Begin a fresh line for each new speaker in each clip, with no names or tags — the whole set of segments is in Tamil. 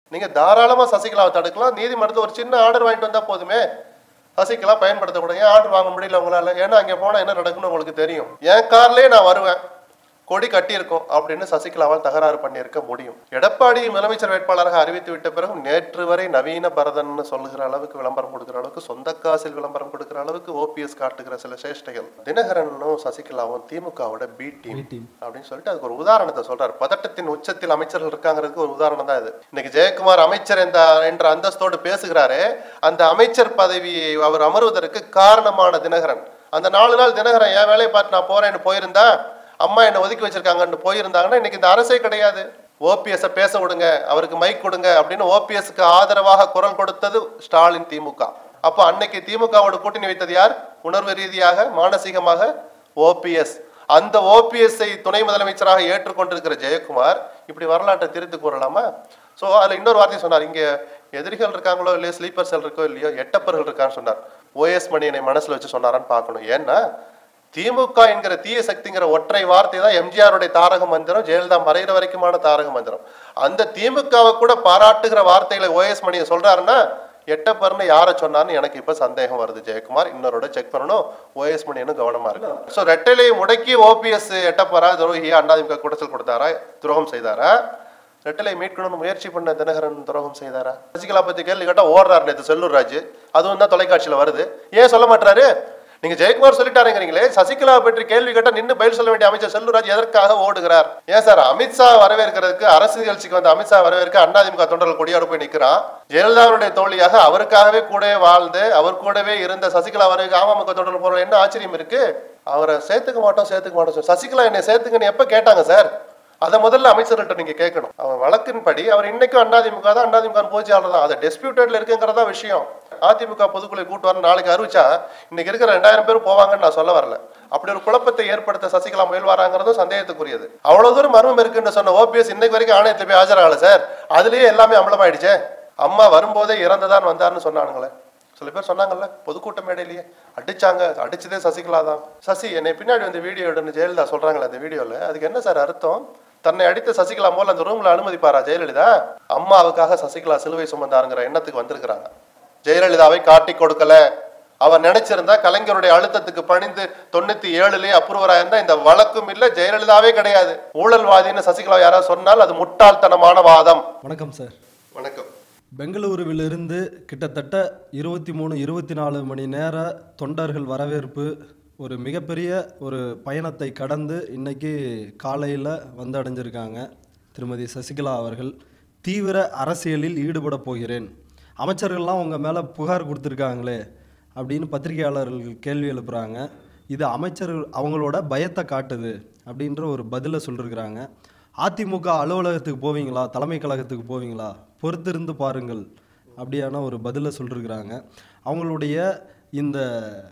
நீங்க தாராளமா சசிகலாவை தடுக்கலாம் நீதிமன்றத்தில் ஒரு சின்ன ஆர்டர் வாங்கிட்டு வந்தா போதுமே சசிகலா பயன்படுத்தக்கூடாது ஏன் ஆர்டர் வாங்க முடியல உங்களால ஏன்னா அங்கே போனா என்ன நடக்கும்னு உங்களுக்கு தெரியும் என் கார்லயே நான் வருவேன் கொடி கட்டியிருக்கோம் அப்படின்னு சசிகலாவால் தகராறு பண்ணியிருக்க முடியும் எடப்பாடி முதலமைச்சர் வேட்பாளராக அறிவித்து விட்ட பிறகு நேற்று வரை நவீன பரதன் சொல்லுகிற அளவுக்கு விளம்பரம் கொடுக்கிற அளவுக்கு சொந்த காசில் விளம்பரம் கொடுக்கிற அளவுக்கு ஓபிஎஸ் காட்டுகிற சில சேஷ்டைகள் தினகரனும் சசிகலாவும் திமுகவோட பி டீம் அப்படின்னு சொல்லிட்டு அதுக்கு ஒரு உதாரணத்தை சொல்றாரு பதட்டத்தின் உச்சத்தில் அமைச்சர்கள் இருக்காங்கிறதுக்கு ஒரு உதாரணம் தான் இது இன்னைக்கு ஜெயக்குமார் அமைச்சர் என்ற என்ற அந்தஸ்தோடு பேசுகிறாரே அந்த அமைச்சர் பதவியை அவர் அமர்வதற்கு காரணமான தினகரன் அந்த நாலு நாள் தினகரன் என் வேலையை பார்த்து நான் போறேன்னு போயிருந்தா அம்மா என்னை ஒதுக்கி வச்சிருக்காங்கன்னு போயிருந்தாங்கன்னா இன்னைக்கு இந்த அரசே கிடையாது ஓபிஎஸ் பேச விடுங்க அவருக்கு மைக் கொடுங்க அப்படின்னு ஓபிஎஸ்க்கு ஆதரவாக குரல் கொடுத்தது ஸ்டாலின் திமுக அப்போ அன்னைக்கு திமுகவோட கூட்டணி வைத்தது யார் உணர்வு ரீதியாக மானசீகமாக ஓபிஎஸ் அந்த ஓபிஎஸ்ஐ துணை முதலமைச்சராக ஏற்றுக்கொண்டிருக்கிற ஜெயக்குமார் இப்படி வரலாற்றை திருத்து கூறலாமா ஸோ அதில் இன்னொரு வார்த்தை சொன்னார் இங்கே எதிரிகள் இருக்காங்களோ இல்லையோ ஸ்லீப்பர் செல் இருக்கோ இல்லையோ எட்டப்பர்கள் இருக்கான்னு சொன்னார் ஓஎஸ் மணியனை மனசில் வச்சு சொன்னாரான்னு பார்க்கணும் ஏன்னா திமுக என்கிற தீய சக்திங்கிற ஒற்றை வார்த்தை தான் எம்ஜிஆருடைய தாரக மந்திரம் ஜெயலலிதா மறைகிற வரைக்குமான தாரக மந்திரம் அந்த திமுகவை கூட பாராட்டுகிற வார்த்தைகளை ஓஎஸ் மணியை சொல்றாருன்னா எட்டப்பர்னு யாரை சொன்னான்னு எனக்கு இப்ப சந்தேகம் வருது ஜெயக்குமார் இன்னொருட செக் பண்ணணும் ஓஎஸ் மணியனும் கவனமா இருக்கு ஸோ ரெட்டலையை முடக்கி ஓபிஎஸ் எட்டப்பரா துரோகியா அண்ணாதிமுக குடைச்சல் கொடுத்தாரா துரோகம் செய்தாரா ரெட்டலை மீட்கணும்னு முயற்சி பண்ண தினகரன் துரோகம் செய்தாரா சசிகலா பத்தி கேள்வி கேட்டா ஓடுறாரு நேற்று செல்லூர் ராஜ் அதுவும் தான் தொலைக்காட்சியில வருது ஏன் சொல்ல மாட்டாரு நீங்க ஜெயக்குமார் சொல்லிட்டாருங்கிறீங்களே சசிகலா பற்றி கேள்வி கேட்டா நின்று பதில் சொல்ல வேண்டிய அமைச்சர் செல்லூராஜ் எதற்காக ஓடுகிறார் ஏன் சார் அமித்ஷா வரவேற்கிறதுக்கு அரசு நிகழ்ச்சிக்கு வந்த அமித்ஷா வரவேற்க அண்ணாதிமுக தொண்டர்கள் கொடியோட போய் நிக்கிறான் ஜெயலலிதாவுடைய தோழியாக அவருக்காகவே கூடவே வாழ்ந்து அவர் கூடவே இருந்த சசிகலா வரவேற்க அமமுக தொண்டர்கள் போற என்ன ஆச்சரியம் இருக்கு அவரை சேர்த்துக்க மாட்டோம் சேர்த்துக்க மாட்டோம் சார் சசிகலா என்னை சேர்த்துங்கன்னு எப்ப கேட்டாங்க சார் அதை முதல்ல அமைச்சர்கிட்ட நீங்க கேட்கணும் அவன் வழக்கின்படி அவர் இன்னைக்கும் அண்ணாதிமுக தான் அண்ணாதிமுக பொதுச்செயலாளர் தான் அது டிஸ்பியூட்டட்ல இருக்குங்கிறதா விஷயம் அதிமுக பொதுக்குழு கூட்டு வர நாளைக்கு அறிவிச்சா இன்னைக்கு இருக்கிற ரெண்டாயிரம் பேர் போவாங்கன்னு நான் சொல்ல வரல அப்படி ஒரு குழப்பத்தை ஏற்படுத்த சசிகலா முயல்வாராங்கிறதும் சந்தேகத்துக்குரியது அவ்வளவு தூரம் மர்மம் இருக்குன்னு சொன்ன ஓபிஎஸ் இன்னைக்கு வரைக்கும் ஆணையத்தில் போய் ஆஜராகல சார் அதுலயே எல்லாமே அமலமாயிடுச்சே அம்மா வரும்போதே இறந்துதான் வந்தார்னு சொன்னானுங்களே சில பேர் சொன்னாங்கல்ல பொதுக்கூட்ட மேடையிலேயே அடிச்சாங்க அடிச்சதே சசிகலா தான் சசி என்னை பின்னாடி வந்து வீடியோ எடுன்னு ஜெயலலிதா சொல்றாங்களே அந்த வீடியோல அதுக்கு என்ன சார் அர்த்தம் தன்னை அடித்த சசிகலா போல அந்த ரூம்ல அனுமதிப்பாரா ஜெயலலிதா அம்மாவுக்காக சசிகலா சிலுவை சுமந்தாருங்கிற எண்ணத்துக்கு வந்திருக்கிறாங்க ஜெயலலிதாவை காட்டி கொடுக்கல அவர் நினைச்சிருந்தா கலைஞருடைய அழுத்தத்துக்கு பணிந்து தொண்ணூத்தி ஏழுலயே அப்ரூவரா இருந்தா இந்த வழக்கும் இல்ல ஜெயலலிதாவே கிடையாது ஊழல்வாதின்னு சசிகலா யாராவது சொன்னால் அது முட்டாள்தனமான வாதம்
வணக்கம் சார்
வணக்கம்
பெங்களூருவிலிருந்து கிட்டத்தட்ட இருபத்தி மூணு இருபத்தி நாலு மணி நேர தொண்டர்கள் வரவேற்பு ஒரு மிகப்பெரிய ஒரு பயணத்தை கடந்து இன்னைக்கு காலையில் வந்து அடைஞ்சிருக்காங்க திருமதி சசிகலா அவர்கள் தீவிர அரசியலில் ஈடுபட போகிறேன் அமைச்சர்கள்லாம் உங்கள் மேலே புகார் கொடுத்துருக்காங்களே அப்படின்னு பத்திரிகையாளர்கள் கேள்வி எழுப்புறாங்க இது அமைச்சர்கள் அவங்களோட பயத்தை காட்டுது அப்படின்ற ஒரு பதிலை சொல்லியிருக்கிறாங்க அதிமுக அலுவலகத்துக்கு போவீங்களா தலைமை கழகத்துக்கு போவீங்களா பொறுத்திருந்து பாருங்கள் அப்படியான ஒரு பதிலை சொல்லியிருக்கிறாங்க அவங்களுடைய இந்த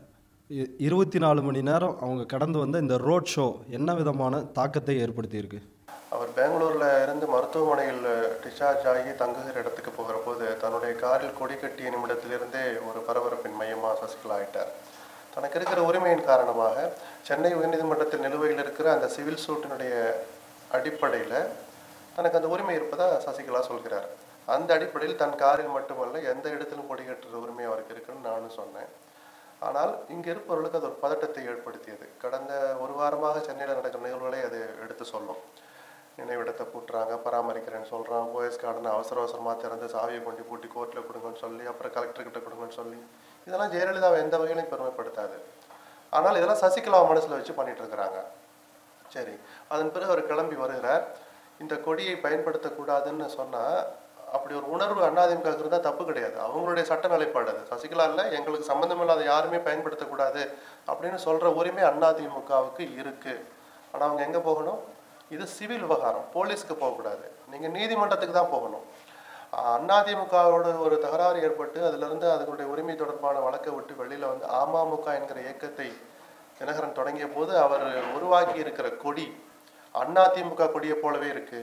இ- இருபத்தி நாலு மணி நேரம் அவங்க கடந்து வந்த இந்த ரோட் ஷோ என்ன விதமான தாக்கத்தை ஏற்படுத்தியிருக்கு
அவர் பெங்களூர்ல இருந்து மருத்துவமனையில் டிஸ்சார்ஜ் ஆகி தங்குகிற இடத்துக்கு போகிற போது தன்னுடைய காரில் கொடி கட்டிய நிமிடத்திலிருந்தே ஒரு பரபரப்பின் மையமா சசிகலா ஆயிட்டார் தனக்கு இருக்கிற உரிமையின் காரணமாக சென்னை உயர்நீதிமன்றத்தில் நிலுவையில் இருக்கிற அந்த சிவில் சூட்டினுடைய அடிப்படையில் தனக்கு அந்த உரிமை இருப்பதா சசிகலா சொல்கிறார் அந்த அடிப்படையில் தன் காரில் மட்டுமல்ல எந்த இடத்திலும் கொடி கட்டுற உரிமை அவருக்கு இருக்குன்னு நானும் சொன்னேன் ஆனால் இங்கே இருப்பவர்களுக்கு அது ஒரு பதட்டத்தை ஏற்படுத்தியது கடந்த ஒரு வாரமாக சென்னையில் நடக்கிற நிகழ்வுகளை அது எடுத்து சொல்லும் நினைவிடத்தை பூட்டுறாங்க பராமரிக்கிறேன்னு சொல்கிறான் போயஸ் கார்டன் அவசர அவசரமாக திறந்து சாவியை கொண்டு பூட்டி கோர்ட்டில் கொடுங்கன்னு சொல்லி அப்புறம் கலெக்டர்கிட்ட கொடுங்கன்னு சொல்லி இதெல்லாம் ஜெயலலிதாவை எந்த வகையிலையும் பெருமைப்படுத்தாது ஆனால் இதெல்லாம் சசிகலா மனசில் வச்சு பண்ணிட்டு இருக்கிறாங்க சரி அதன் பிறகு அவர் கிளம்பி வருகிறார் இந்த கொடியை பயன்படுத்தக்கூடாதுன்னு சொன்னால் அப்படி ஒரு உணர்வு அண்ணாதிமுக இருந்தால் தப்பு கிடையாது அவங்களுடைய சட்ட நிலைப்பாடு அது சசிகலா இல்லை எங்களுக்கு சம்மந்தம் இல்லாத யாருமே பயன்படுத்தக்கூடாது அப்படின்னு சொல்கிற உரிமை அதிமுகவுக்கு இருக்குது ஆனால் அவங்க எங்கே போகணும் இது சிவில் விவகாரம் போலீஸ்க்கு போகக்கூடாது நீங்கள் நீதிமன்றத்துக்கு தான் போகணும் அதிமுகவோட ஒரு தகராறு ஏற்பட்டு அதிலிருந்து அதனுடைய உரிமை தொடர்பான வழக்கை விட்டு வெளியில் வந்து அமமுக என்கிற இயக்கத்தை தினகரன் தொடங்கிய போது அவர் உருவாக்கி இருக்கிற கொடி அதிமுக கொடியை போலவே இருக்கு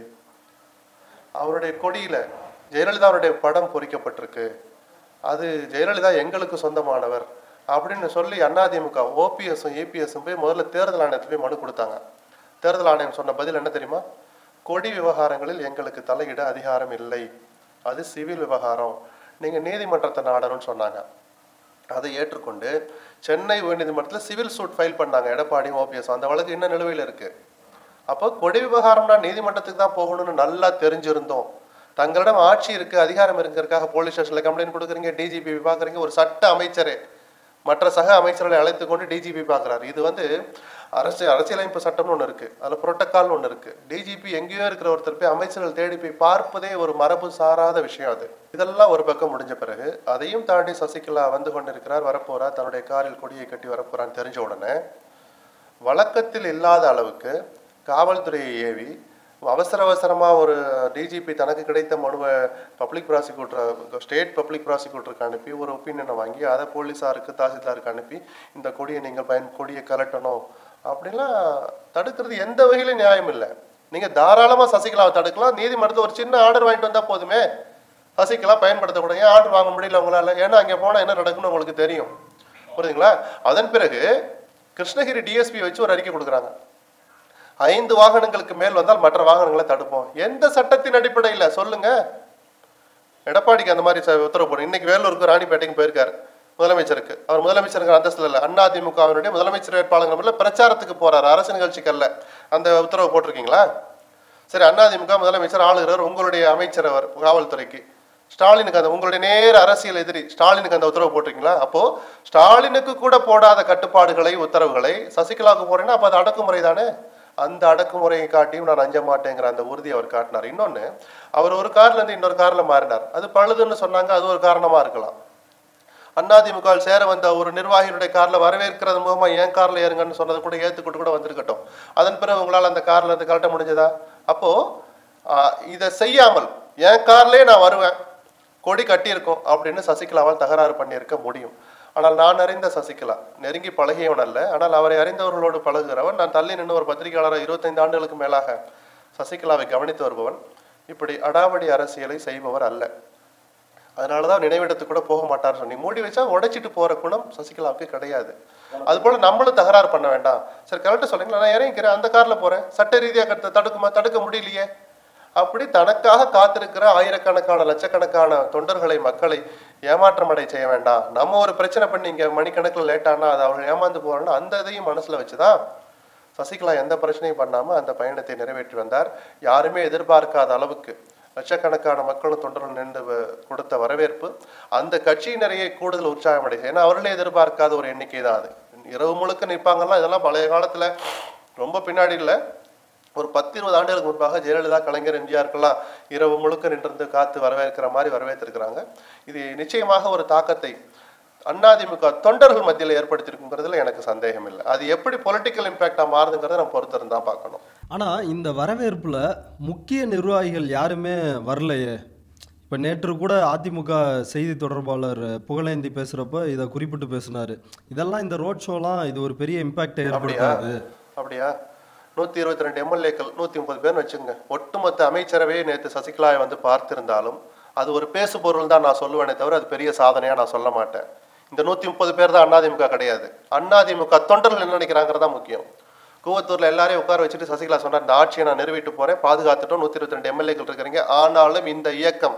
அவருடைய கொடியில ஜெயலலிதாவுடைய படம் பொறிக்கப்பட்டிருக்கு அது ஜெயலலிதா எங்களுக்கு சொந்தமானவர் அப்படின்னு சொல்லி அதிமுக ஓபிஎஸும் ஏபிஎஸும் போய் முதல்ல தேர்தல் ஆணையத்தில் போய் மனு கொடுத்தாங்க தேர்தல் ஆணையம் சொன்ன பதில் என்ன தெரியுமா கொடி விவகாரங்களில் எங்களுக்கு தலையிட அதிகாரம் இல்லை அது சிவில் விவகாரம் நீங்க நீதிமன்றத்தை நாடணும்னு சொன்னாங்க அதை ஏற்றுக்கொண்டு சென்னை உயர்நீதிமன்றத்தில் சிவில் சூட் ஃபைல் பண்ணாங்க எடப்பாடியும் ஓபிஎஸ் அந்த வழக்கு இன்னும் நிலுவையில் இருக்கு அப்போ கொடி விவகாரம்னா நீதிமன்றத்துக்கு தான் போகணும்னு நல்லா தெரிஞ்சிருந்தோம் தங்களிடம் ஆட்சி இருக்கு அதிகாரம் இருக்கிறதுக்காக போலீஸ் ஸ்டேஷன்ல கம்ப்ளைண்ட் கொடுக்குறீங்க டிஜிபி பார்க்குறீங்க ஒரு சட்ட அமைச்சரே மற்ற சக அமைச்சர்களை அழைத்து கொண்டு டிஜிபி பார்க்குறாரு இது வந்து அரசு அரசியலமைப்பு சட்டம்னு ஒன்று இருக்கு அதில் புரோட்டோக்கால்னு ஒன்று இருக்கு டிஜிபி எங்கேயோ இருக்கிற ஒருத்தர் போய் அமைச்சர்கள் தேடி போய் பார்ப்பதே ஒரு மரபு சாராத விஷயம் அது இதெல்லாம் ஒரு பக்கம் முடிஞ்ச பிறகு அதையும் தாண்டி சசிகலா வந்து கொண்டிருக்கிறார் வரப்போறார் தன்னுடைய காரில் கொடியை கட்டி வரப்போறான்னு தெரிஞ்ச உடனே வழக்கத்தில் இல்லாத அளவுக்கு காவல்துறையை ஏவி அவசர அவசரமா ஒரு டிஜிபி தனக்கு கிடைத்த மனுவை பப்ளிக் ப்ராசிக்யூட்டர் ஸ்டேட் பப்ளிக் ப்ராசிக்யூட்டருக்கு அனுப்பி ஒரு ஒப்பீனியனை வாங்கி அதை போலீஸாருக்கு தாசில்தாருக்கு அனுப்பி இந்த கொடியை நீங்கள் பயன் கொடியை கலட்டணும் அப்படிலாம் தடுக்கிறது எந்த வகையிலும் நியாயம் இல்லை நீங்க தாராளமா சசிகலாவை தடுக்கலாம் நீதிமன்றத்தில் ஒரு சின்ன ஆர்டர் வாங்கிட்டு வந்தா போதுமே சசிகலா பயன்படுத்தக்கூடாது ஏன் ஆர்டர் வாங்க முடியல உங்களால ஏன்னா அங்கே போனா என்ன நடக்கும்னு உங்களுக்கு தெரியும் புரியுதுங்களா அதன் பிறகு கிருஷ்ணகிரி டிஎஸ்பி வச்சு ஒரு அறிக்கை கொடுக்குறாங்க ஐந்து வாகனங்களுக்கு மேல் வந்தால் மற்ற வாகனங்களை தடுப்போம் எந்த சட்டத்தின் அடிப்படையில் சொல்லுங்க எடப்பாடிக்கு அந்த மாதிரி ச- உத்தரவு போடும் இன்னைக்கு வேலூருக்கு ராணிப்பேட்டைக்கு போயிருக்காரு முதலமைச்சருக்கு அவர் முதலமைச்சருக்கு அந்தஸ்துல இல்லை அண்ணா திமுகவினுடைய முதலமைச்சர் வேட்பாளர் முறையில் பிரச்சாரத்துக்கு போறாரு அரசு நிகழ்ச்சிக்கல்ல அந்த உத்தரவு போட்டிருக்கீங்களா சரி அண்ணா திமுக முதலமைச்சர் ஆளுகிறவர் உங்களுடைய அமைச்சர் அவர் காவல்துறைக்கு ஸ்டாலினுக்கு அந்த உங்களுடைய நேர அரசியல் எதிரி ஸ்டாலினுக்கு அந்த உத்தரவு போட்டிருக்கீங்களா அப்போ ஸ்டாலினுக்கு கூட போடாத கட்டுப்பாடுகளை உத்தரவுகளை சசிகலாவுக்கு போறேன்னா அப்போ அது அடக்குமுறை தானே அந்த அடக்குமுறையை காட்டியும் நான் அஞ்ச மாட்டேங்கிற அந்த உறுதியை அவர் காட்டினார் இன்னொன்னு அவர் ஒரு கார்ல இருந்து இன்னொரு கார்ல மாறினார் அது பழுதுன்னு சொன்னாங்க அது ஒரு காரணமா இருக்கலாம் அதிமுக வில் சேர வந்த ஒரு நிர்வாகிகளுடைய கார்ல வரவேற்கிறது மூலமா என் கார்ல ஏறுங்கன்னு சொன்னதை கூட ஏத்துக்கிட்டு கூட வந்திருக்கட்டும் அதன் பிறகு உங்களால் அந்த கார்ல இருந்து கழட்ட முடிஞ்சதா அப்போ ஆஹ், இதை செய்யாமல் என் கார்லயே நான் வருவேன் கொடி கட்டியிருக்கோம் அப்படின்னு சசிகலாவால் தகராறு பண்ணியிருக்க முடியும் ஆனால் நான் அறிந்த சசிகலா நெருங்கி பழகியவன் அல்ல ஆனால் அவரை அறிந்தவர்களோடு பழகுகிறவன் நான் தள்ளி நின்று ஒரு பத்திரிகையாளர் இருபத்தைந்து ஆண்டுகளுக்கு மேலாக சசிகலாவை கவனித்து வருபவன் இப்படி அடாவடி அரசியலை செய்பவர் அல்ல அதனால தான் நினைவிடத்துக்கு கூட போக மாட்டார் சொன்னி மூடி வச்சா உடைச்சிட்டு போற குணம் சசிகலாவுக்கு கிடையாது அது போல நம்மளும் தகராறு பண்ண வேண்டாம் சரி கரெக்டாக சொல்றீங்களா நான் இறங்கிக்கிறேன் அந்த கார்ல போறேன் சட்ட ரீதியாக கட்ட தடுக்குமா தடுக்க முடியலையே அப்படி தனக்காக காத்திருக்கிற ஆயிரக்கணக்கான லட்சக்கணக்கான தொண்டர்களை மக்களை ஏமாற்றம் அடைய செய்ய வேண்டாம் நம்ம ஒரு பிரச்சனை பண்ணி இங்க மணிக்கணக்கில் லேட் ஆனா அது அவர்கள் ஏமாந்து போறோம்னா அந்த இதையும் மனசுல வச்சுதான் சசிகலா எந்த பிரச்சனையும் பண்ணாம அந்த பயணத்தை நிறைவேற்றி வந்தார் யாருமே எதிர்பார்க்காத அளவுக்கு லட்சக்கணக்கான மக்களும் தொண்டர்கள் நின்று வ- கொடுத்த வரவேற்பு அந்த கட்சியினரையே கூடுதல் உற்சாகம் அடைச்சு ஏன்னா அவர்களே எதிர்பார்க்காத ஒரு எண்ணிக்கை தான் அது இரவு முழுக்க நிற்பாங்கலாம் இதெல்லாம் பழைய காலத்துல ரொம்ப பின்னாடி இல்லை ஒரு பத்து இருபது ஆண்டுகளுக்கு முன்பாக ஜெயலலிதா கலைஞர் எம்ஜிஆருக்கெல்லாம் இரவு முழுக்க நின்று காத்து வரவேற்கிற மாதிரி வரவேற்றிருக்கிறாங்க இது நிச்சயமாக ஒரு தாக்கத்தை அதிமுக தொண்டர்கள் மத்தியில் ஏற்படுத்தியிருக்குங்கிறதுல எனக்கு சந்தேகம் இல்லை அது எப்படி பொலிட்டிக்கல் இம்பாக்டாக மாறுதுங்கிறத நம்ம பொறுத்திருந்து தான் பார்க்கணும்
ஆனால் இந்த வரவேற்பில் முக்கிய நிர்வாகிகள் யாருமே வரலையே இப்போ நேற்று கூட அதிமுக செய்தி தொடர்பாளர் புகழேந்தி பேசுகிறப்ப இதை குறிப்பிட்டு பேசினார் இதெல்லாம் இந்த ரோட் ஷோலாம் இது ஒரு பெரிய இம்பாக்டை
அப்படியா
ஏற்படுத்தாது
அப்படியா நூற்றி இருபத்தி ரெண்டு எம்எல்ஏக்கள் நூற்றி முப்பது பேர்னு வச்சுக்கோங்க ஒட்டுமொத்த அமைச்சரவையே நேற்று சசிகலாவை வந்து பார்த்திருந்தாலும் அது ஒரு பேசு பொருள் தான் நான் சொல்லுவேனே தவிர அது பெரிய சாதனையாக நான் சொல்ல மாட்டேன் இந்த நூற்றி முப்பது பேர் தான் அதிமுக கிடையாது அதிமுக தொண்டர்கள் என்ன நினைக்கிறாங்கிறது தான் முக்கியம் கூவத்தூர்ல எல்லாரையும் உட்கார வச்சுட்டு சசிகலா சொன்னார் இந்த ஆட்சியை நான் நிறைவேட்டு போறேன் பாதுகாத்துட்டோம் நூற்றி இருபத்தி ரெண்டு எம்எல்ஏக்கள் இருக்கிறீங்க ஆனாலும் இந்த இயக்கம்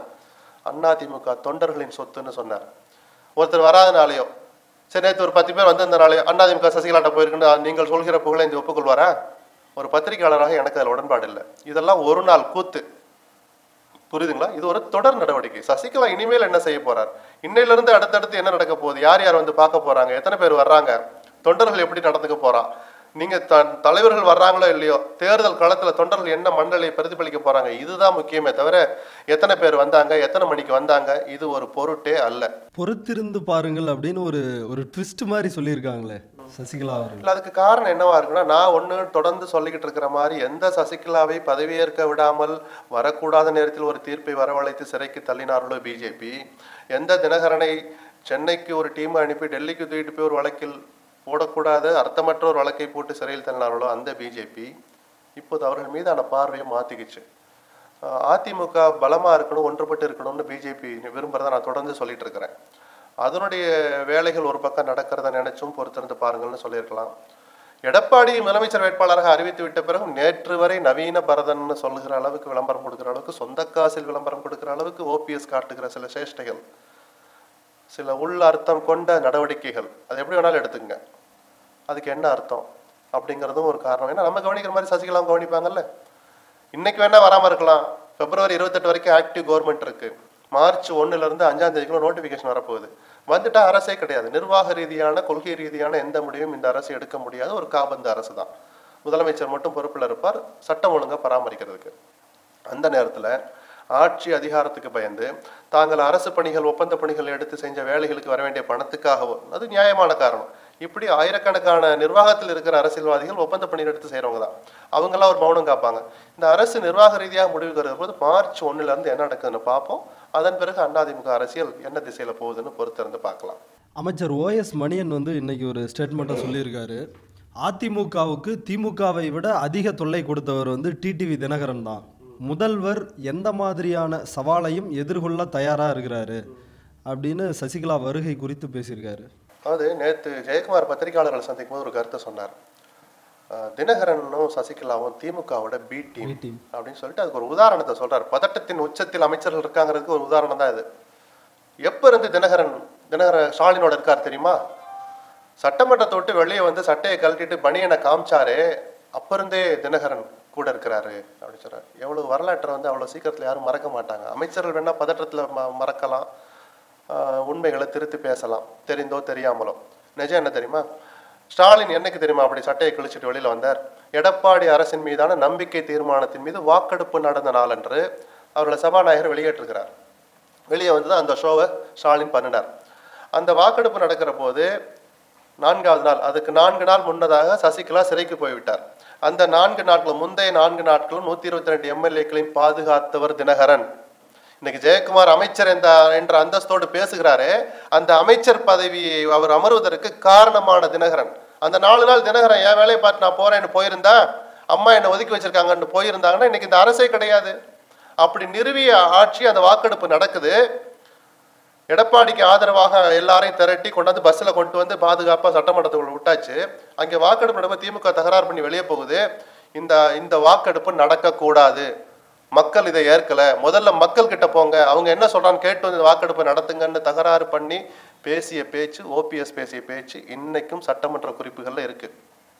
அதிமுக தொண்டர்களின் சொத்துன்னு சொன்னார் ஒருத்தர் வராதனாலேயோ சரி நேற்று ஒரு பத்து பேர் வந்திருந்தனாலே அதிமுக சசிகலாட்ட போயிருக்குன்னு நீங்கள் சொல்கிற புகழேந்தி ஒப்புக்கொள்வாரா ஒரு பத்திரிகையாளராக எனக்கு அதில் உடன்பாடு இல்லை இதெல்லாம் ஒரு நாள் கூத்து புரியுதுங்களா இது ஒரு தொடர் நடவடிக்கை சசிகலா இனிமேல் என்ன செய்ய போறார் இன்னையிலிருந்து அடுத்தடுத்து என்ன நடக்க போகுது யார் யார் வந்து பார்க்க போறாங்க எத்தனை பேர் வர்றாங்க தொண்டர்கள் எப்படி நடந்துக்க போறா நீங்க த தலைவர்கள் வர்றாங்களோ இல்லையோ தேர்தல் களத்துல தொண்டர்கள் என்ன மண்டலை பிரதிபலிக்க போறாங்க இதுதான் முக்கியமே தவிர எத்தனை பேர் வந்தாங்க எத்தனை மணிக்கு வந்தாங்க இது ஒரு பொருட்டே அல்ல
பொறுத்திருந்து பாருங்கள் அப்படின்னு ஒரு ஒரு ட்விஸ்ட் மாதிரி சொல்லியிருக்காங்களே சசிகலா அவர்கள்
இல்ல அதுக்கு காரணம் என்னவா இருக்குன்னா நான் ஒண்ணு தொடர்ந்து சொல்லிக்கிட்டு இருக்கிற மாதிரி எந்த சசிகலாவை பதவியேற்க விடாமல் வரக்கூடாத நேரத்தில் ஒரு தீர்ப்பை வரவழைத்து சிறைக்கு தள்ளினார்களோ பிஜேபி எந்த தினகரனை சென்னைக்கு ஒரு டீமை அனுப்பி டெல்லிக்கு தூக்கிட்டு போய் ஒரு வழக்கில் போடக்கூடாத அர்த்தமற்ற ஒரு வழக்கை போட்டு சிறையில் தள்ளினார்களோ அந்த பிஜேபி இப்போது அவர்கள் மீதான பார்வையை மாத்திக்கிச்சு ஆஹ் அதிமுக பலமா இருக்கணும் ஒன்றுபட்டு இருக்கணும்னு பிஜேபி விரும்புறதை நான் தொடர்ந்து சொல்லிட்டு இருக்கிறேன் அதனுடைய வேலைகள் ஒரு பக்கம் நடக்கிறத நினைச்சும் பொறுத்திருந்து பாருங்கள்னு சொல்லியிருக்கலாம் எடப்பாடி முதலமைச்சர் வேட்பாளராக அறிவித்து விட்ட பிறகு நேற்று வரை நவீன பரதன் சொல்லுகிற அளவுக்கு விளம்பரம் கொடுக்கிற அளவுக்கு சொந்த காசில் விளம்பரம் கொடுக்கிற அளவுக்கு ஓபிஎஸ் காட்டுகிற சில சேஷ்டைகள் சில உள் அர்த்தம் கொண்ட நடவடிக்கைகள் அது எப்படி வேணாலும் எடுத்துக்கங்க அதுக்கு என்ன அர்த்தம் அப்படிங்கிறதும் ஒரு காரணம் ஏன்னா நம்ம கவனிக்கிற மாதிரி சசிகலாவும் கவனிப்பாங்கல்ல இன்னைக்கு வேணா வராம இருக்கலாம் பிப்ரவரி இருபத்தெட்டு வரைக்கும் ஆக்டிவ் கவர்மெண்ட் இருக்கு மார்ச் ஒண்ணுல இருந்து அஞ்சாம் தேதிக்குள்ள நோட்டிபிகேஷன் வரப்போகுது வந்துட்டா அரசே கிடையாது நிர்வாக ரீதியான கொள்கை ரீதியான எந்த முடிவும் இந்த அரசு எடுக்க முடியாத ஒரு காபந்து அரசு தான் முதலமைச்சர் மட்டும் பொறுப்பில் இருப்பார் சட்டம் ஒழுங்கா பராமரிக்கிறதுக்கு அந்த நேரத்துல ஆட்சி அதிகாரத்துக்கு பயந்து தாங்கள் அரசு பணிகள் ஒப்பந்த பணிகள் எடுத்து செஞ்ச வேலைகளுக்கு வர வேண்டிய பணத்துக்காகவும் அது நியாயமான காரணம் இப்படி ஆயிரக்கணக்கான நிர்வாகத்தில் இருக்கிற அரசியல்வாதிகள் ஒப்பந்த பணிகள் எடுத்து செய்றவங்க தான் அவங்கெல்லாம் ஒரு மௌனம் காப்பாங்க இந்த அரசு நிர்வாக ரீதியாக முடிவுக்கு வருகிற போது மார்ச் ஒண்ணுல இருந்து என்ன நடக்குதுன்னு பார்ப்போம் அதன் பிறகு அதிமுக அரசியல் என்ன திசையில போகுதுன்னு பொறுத்திருந்து பார்க்கலாம்
அமைச்சர் ஓஎஸ் மணியன் வந்து இன்னைக்கு ஒரு ஸ்டேட்மெண்ட்டை சொல்லியிருக்காரு அதிமுகவுக்கு திமுகவை விட அதிக தொல்லை கொடுத்தவர் வந்து டிடிவி தினகரன் தான் முதல்வர் எந்த மாதிரியான சவாலையும் எதிர்கொள்ள தயாரா இருக்கிறாரு அப்படின்னு சசிகலா வருகை குறித்து பேசியிருக்காரு
அதாவது நேற்று ஜெயக்குமார் பத்திரிகையாளர்களை சந்திக்கும் போது ஒரு கருத்தை சொன்னார் அஹ் தினகரனும் சசிகலாவும் திமுகவோட பி டீம்
B team.
அப்படின்னு சொல்லிட்டு அதுக்கு ஒரு உதாரணத்தை சொல்றார் பதட்டத்தின் உச்சத்தில் அமைச்சர்கள் இருக்காங்கிறதுக்கு ஒரு உதாரணம் தான் இது எப்ப இருந்து தினகரன் தினகரன் ஸ்டாலினோட இருக்கார் தெரியுமா சட்டமன்றத்தை விட்டு வெளியே வந்து சட்டையை கழட்டிட்டு பனியனை காமிச்சாரே அப்ப இருந்தே தினகரன் கூட இருக்கிறாரு அப்படின்னு சொல்றாரு எவ்வளவு வரலாற்றை வந்து அவ்வளவு சீக்கிரத்துல யாரும் மறக்க மாட்டாங்க அமைச்சர்கள் வேணா பதற்றத்துல ம- மறக்கலாம் ஆஹ் உண்மைகளை திருத்தி பேசலாம் தெரிந்தோ தெரியாமலோ நிஜம் என்ன தெரியுமா ஸ்டாலின் என்னைக்கு தெரியுமா அப்படி சட்டையை கிழிச்சிட்டு வெளியில வந்தார் எடப்பாடி அரசின் மீதான நம்பிக்கை தீர்மானத்தின் மீது வாக்கெடுப்பு நடந்த நாளன்று அவரோட சபாநாயகர் வெளியேற்றிருக்கிறார் வெளியே வந்து அந்த ஷோவை ஸ்டாலின் பண்ணினார் அந்த வாக்கெடுப்பு நடக்கிற போது நான்காவது நாள் அதுக்கு நான்கு நாள் முன்னதாக சசிகலா சிறைக்கு போய்விட்டார் அந்த நான்கு நாட்களும் முந்தைய நான்கு நாட்களும் நூத்தி இருபத்தி ரெண்டு எம்எல்ஏக்களையும் பாதுகாத்தவர் தினகரன் இன்னைக்கு ஜெயக்குமார் அமைச்சர் என்ற என்ற அந்தஸ்தோடு பேசுகிறாரே அந்த அமைச்சர் பதவியை அவர் அமர்வதற்கு காரணமான தினகரன் அந்த நாலு நாள் தினகரன் என் வேலையை பார்த்து நான் போறேன்னு போயிருந்தா அம்மா என்னை ஒதுக்கி வச்சிருக்காங்கன்னு போயிருந்தாங்கன்னா இன்னைக்கு இந்த அரசே கிடையாது அப்படி நிறுவிய ஆட்சி அந்த வாக்கெடுப்பு நடக்குது எடப்பாடிக்கு ஆதரவாக எல்லாரையும் திரட்டி கொண்டாந்து பஸ்ஸில் கொண்டு வந்து பாதுகாப்பாக சட்டமன்றத்துக்குள்ள விட்டாச்சு அங்கே வாக்கெடுப்பு நடப்ப திமுக தகராறு பண்ணி வெளியே போகுது இந்த இந்த வாக்கெடுப்பு நடக்கக்கூடாது மக்கள் இதை ஏற்கல முதல்ல மக்கள் கிட்ட போங்க அவங்க என்ன சொல்றான்னு கேட்டு வந்து இந்த வாக்கெடுப்பு நடத்துங்கன்னு தகராறு பண்ணி பேசிய பேச்சு ஓபிஎஸ் பேசிய பேச்சு இன்னைக்கும் சட்டமன்ற குறிப்புகள்ல இருக்கு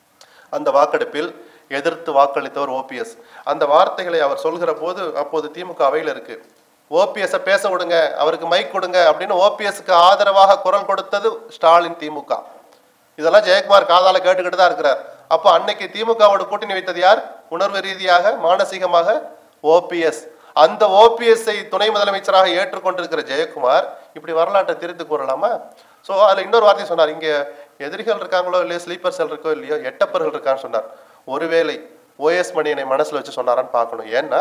அந்த வாக்கெடுப்பில் எதிர்த்து வாக்களித்தவர் ஓபிஎஸ் அந்த வார்த்தைகளை அவர் சொல்கிற போது அப்போது திமுக அவையில் இருக்கு ஓபிஎஸ்ஸை பேச விடுங்க அவருக்கு மைக் கொடுங்க அப்படின்னு ஓபிஎஸ்க்கு ஆதரவாக குரல் கொடுத்தது ஸ்டாலின் திமுக இதெல்லாம் ஜெயக்குமார் காதால கேட்டுக்கிட்டு தான் இருக்கிறார் அப்போ அன்னைக்கு திமுகவோட கூட்டணி வைத்தது யார் உணர்வு ரீதியாக மானசீகமாக ஓபிஎஸ் அந்த ஓபிஎஸ்ஐ துணை முதலமைச்சராக ஏற்றுக்கொண்டிருக்கிற ஜெயக்குமார் இப்படி வரலாற்றை திருத்தி கூறலாமா ஸோ அதில் இன்னொரு வார்த்தை சொன்னார் இங்கே எதிரிகள் இருக்காங்களோ இல்லையோ ஸ்லீப்பர் செல் இருக்கோ இல்லையோ எட்டப்பர்கள் இருக்கான்னு சொன்னார் ஒருவேளை ஓஎஸ் மணியனை மனசுல வச்சு சொன்னாரான்னு பார்க்கணும் ஏன்னா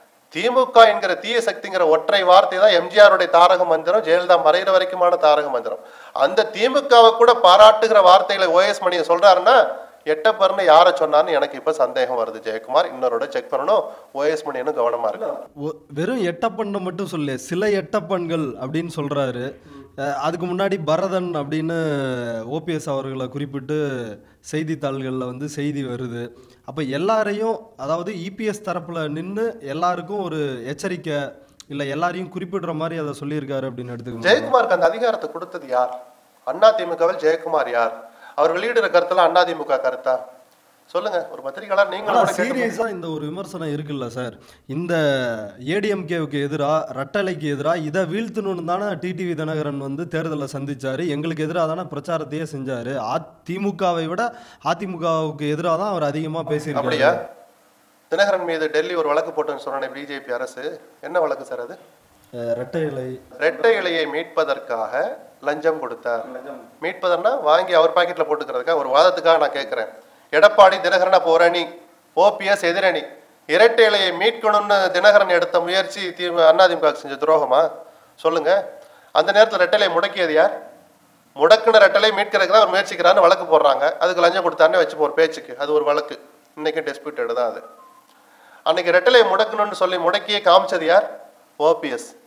திமுக என்கிற தீய சக்திங்கிற ஒற்றை வார்த்தை தான் எம்ஜிஆருடைய தாரக மந்திரம் ஜெயலலிதா மறைகிற வரைக்குமான தாரக மந்திரம் அந்த திமுகவை கூட பாராட்டுகிற வார்த்தைகளை ஓஎஸ் மணியை சொல்றாருன்னா எட்டப்பர்னு யாரை சொன்னார்னு எனக்கு இப்ப சந்தேகம் வருது ஜெயக்குமார் இன்னொருட செக் பண்ணணும் ஓஎஸ் மணியனும் கவனமா இருக்கணும்
ஒ- வெறும் எட்டப்பண்ணை மட்டும் சொல்ல சில எட்டப்பன்கள் அப்படின்னு சொல்றாரு அஹ் அதுக்கு முன்னாடி பரதன் அப்படின்னு ஓபிஎஸ் அவர்களை குறிப்பிட்டு செய்தித்தாள்களில் வந்து செய்தி வருது அப்போ எல்லாரையும் அதாவது இபிஎஸ் தரப்புல நின்று எல்லாருக்கும் ஒரு எச்சரிக்கை இல்லை எல்லாரையும் குறிப்பிடுற மாதிரி அதை சொல்லியிருக்காரு அப்படின்னு எடுத்துக்கணும்
ஜெயக்குமாருக்கு அந்த அதிகாரத்தை கொடுத்தது யார் அண்ணா திமுகவில் ஜெயக்குமார் யார் அவர் வெளியிடுற கருத்துல அண்ணா திமுக கருத்தா சொல்லுங்க ஒரு பத்திரிகையாளர் நீங்களும் கூட கேட்டு
சீரியஸா இந்த ஒரு விமர்சனம் இருக்குல்ல சார் இந்த ஏடிஎம்கேவுக்கு எதிராக ரட்டலைக்கு எதிராக இதை வீழ்த்தணும்னு தானே டிடிவி தினகரன் வந்து தேர்தலில் சந்திச்சாரு எங்களுக்கு எதிராக தானே பிரச்சாரத்தையே செஞ்சாரு அதிமுகவை விட அதிமுகவுக்கு எதிராக தான் அவர் அதிகமாக பேசியிருக்காரு
அப்படியா தினகரன் மீது டெல்லி ஒரு வழக்கு போட்டுன்னு சொன்ன பிஜேபி அரசு என்ன வழக்கு சார் அது
அஹ் ரெட்டை இலை
ரெட்டை இலையை மீட்பதற்காக லஞ்சம் கொடுத்தார் மீட்பதற்னா வாங்கி அவர் பாக்கெட்ல போட்டுக்கிறதுக்காக ஒரு வாதத்துக்காக நான் கேட்கிறேன் எடப்பாடி தினகரனா போரணி ஓபிஎஸ் எதிரணி இரட்டை இலையை மீட்கணும்னு தினகரன் எடுத்த முயற்சி தி அதிமுக செஞ்ச துரோகமா சொல்லுங்க அந்த நேரத்தில் ரெட்டலை முடக்கியது யார் முடக்குன ரெட்டலை மீட்கிறதுக்கு தான் அவர் முயற்சிக்கிறான்னு வழக்கு போடுறாங்க அதுக்கு லஞ்சம் கொடுத்தாருன்னு வச்சுப்போம் ஒரு பேச்சுக்கு அது ஒரு வழக்கு இன்னைக்கு டிஸ்பியூட்டட் தான் அது அன்னைக்கு ரெட்டலை முடக்கணும்னு சொல்லி முடக்கியே காமிச்சது யார் ஓபிஎஸ்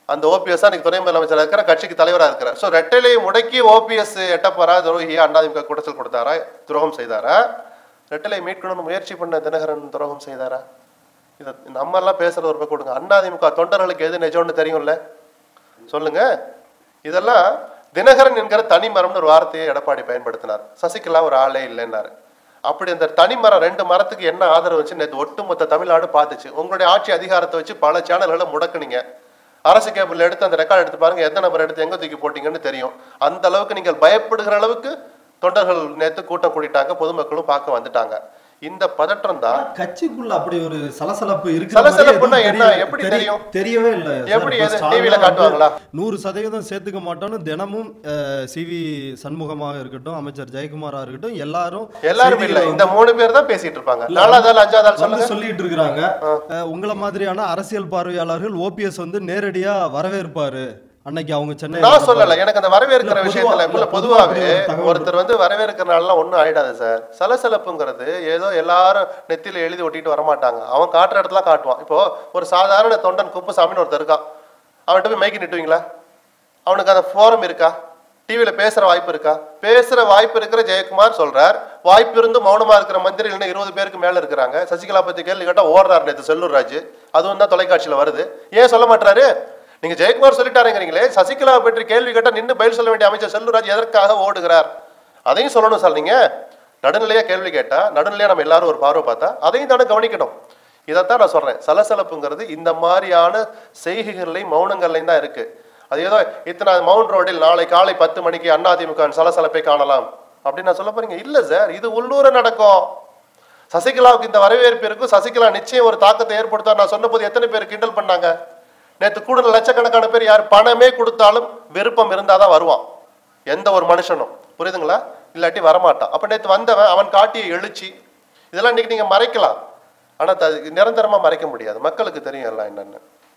அந்த ஓபிஎஸ் இன்னைக்கு துணை முதலமைச்சராக இருக்கிற கட்சிக்கு தலைவராக இருக்கிறார் ஸோ ரெட்டலையை முடக்கி ஓபிஎஸ் எட்டப்போறா துரோகி அண்ணாதிமுக குடைச்சல் கொடுத்தாரா துரோகம் செய்தாரா ரெட்டலை மீட்கணும்னு முயற்சி பண்ண தினகரன் துரோகம் செய்தாரா இதை நம்ம எல்லாம் பேசுறது ஒரு பக்கம் கொடுங்க அண்ணாதிமுக தொண்டர்களுக்கு எது நிஜம்னு தெரியும்ல சொல்லுங்க இதெல்லாம் தினகரன் என்கிற தனி மரம்னு ஒரு வார்த்தையை எடப்பாடி பயன்படுத்தினார் சசிகலா ஒரு ஆளே இல்லைன்னாரு அப்படி அந்த தனி மரம் ரெண்டு மரத்துக்கு என்ன ஆதரவு வச்சு நேற்று ஒட்டுமொத்த தமிழ்நாடு பார்த்துச்சு உங்களுடைய ஆட்சி அதிகாரத்தை வச்சு பல சேனல்களை முடக்குனீங்க அரசு கேபிள் எடுத்து அந்த ரெக்கார்ட் எடுத்து பாருங்க எத்தனை நம்பர் எடுத்து எங்க தூக்கி போட்டீங்கன்னு தெரியும் அந்த அளவுக்கு நீங்கள் பயப்படுகிற அளவுக்கு தொண்டர்கள் நேற்று கூட்டம் கூட்டிட்டாங்க பொதுமக்களும் பார்க்க வந்துட்டாங்க இந்த பதற்றம் தான்
கட்சிக்குள்ள அப்படி ஒரு சலசலப்பு இருக்கு
சலசலப்புன்னா என்ன? எப்படி தெரியும்?
தெரியவே இல்லை சார்.
எப்படி
இப்ப
எது?
ஸ்டாலின்
TV ல
வந்து
காட்டுவாங்களா?
நூறு சதவீதம் சேர்த்துக்க மாட்டோம்னு தினமும் சிவி சண்முகமாக இருக்கட்டும் அமைச்சர் ஜெயக்குமாரா இருக்கட்டும் எல்லாரும்
எல்லாரும் இல்ல
செய்திகளை
இந்த மூணு பேர் தான் பேசிட்டு இருப்பாங்க நாலாவது ஆள் அஞ்சாவது ஆள்
வந்து
சொல்லுங்க
சொல்லிட்டு இருக்கிறாங்க அஹ், உங்களை மாதிரியான அரசியல் பார்வையாளர்கள் ஓபிஎஸ் வந்து நேரடியா வரவேற்பாரு அன்னைக்கு அவங்க சென்னை
நான் சொல்லல எனக்கு அந்த வரவேற்கிற
இல்ல,
விஷயத்துல
பொதுவா-
இல்ல
இல்ல,
பொதுவாவே
பொதுவா அப்படி ஒரு தகவல்
ஒருத்தர் வந்து வரவேற்கிறனால ஒண்ணும் ஆயிடாது சார் சலசலப்புங்கிறது ஏதோ எல்லாரும் நெத்தியில எழுதி ஒட்டிட்டு வரமாட்டாங்க அவன் காட்டுற இடத்துல காட்டுவான் இப்போ ஒரு சாதாரண தொண்டன் குப்புசாமின்னு ஒருத்தர் இருக்கான் அவன்கிட்ட போய் மைக்கு நிட்டுவீங்களா அவனுக்கு அந்த ஃபோரம் இருக்கா டிவியில பேசுற வாய்ப்பு இருக்கா பேசுற வாய்ப்பு இருக்கிற ஜெயக்குமார் சொல்றார் வாய்ப்பு இருந்து மௌனமா இருக்கிற மந்திரி இல்லைன்னா இருபது பேருக்கு மேல இருக்கிறாங்க சசிகலா பத்தி கேள்வி கேட்டா ஓடுறாரு நேற்று செல்லூர் ராஜ் அதுவும் தான் தொலைக்காட்சியில வருது ஏன் சொல்ல மாட்டாரு நீங்க ஜெயக்குமார் சொல்லிட்டாருங்கிறீங்களே சசிகலா பற்றி கேள்வி கேட்டா நின்று பதில் சொல்ல வேண்டிய அமைச்சர் செல்லூர் ராஜ் எதற்காக ஓடுகிறார் அதையும் சொல்லணும் சார் நீங்க நடுநிலையா கேள்வி கேட்டா நடுநிலையா நம்ம எல்லாரும் ஒரு பார்வை பார்த்தா அதையும் தானே கவனிக்கணும் இதைத்தான் நான் சொல்றேன் சலசலப்புங்கிறது இந்த மாதிரியான செய்கைகள்லையும் மௌனங்கள்லையும் தான் இருக்கு அது ஏதோ இத்தனை மவுண்ட் ரோடில் நாளை காலை பத்து மணிக்கு அதிமுக சலசலப்பை காணலாம் அப்படின்னு நான் சொல்ல போறீங்க இல்ல சார் இது உள்ளூர நடக்கும் சசிகலாவுக்கு இந்த வரவேற்பு இருக்கும் சசிகலா நிச்சயம் ஒரு தாக்கத்தை ஏற்படுத்தார் நான் சொன்னபோது எத்தனை பேர் கிண்டல் பண்ணாங்க நேற்று கூட லட்சக்கணக்கான பேர் யார் பணமே கொடுத்தாலும் விருப்பம் இருந்தாதான் வருவான் எந்த ஒரு மனுஷனும் புரியுதுங்களா இல்லாட்டி வரமாட்டான் அப்ப நேற்று வந்தவன் அவன் காட்டிய எழுச்சி இதெல்லாம் இன்னைக்கு நீங்க மறைக்கலாம் ஆனா த- நிரந்தரமா மறைக்க முடியாது மக்களுக்கு தெரியும் எல்லாம் என்னன்னு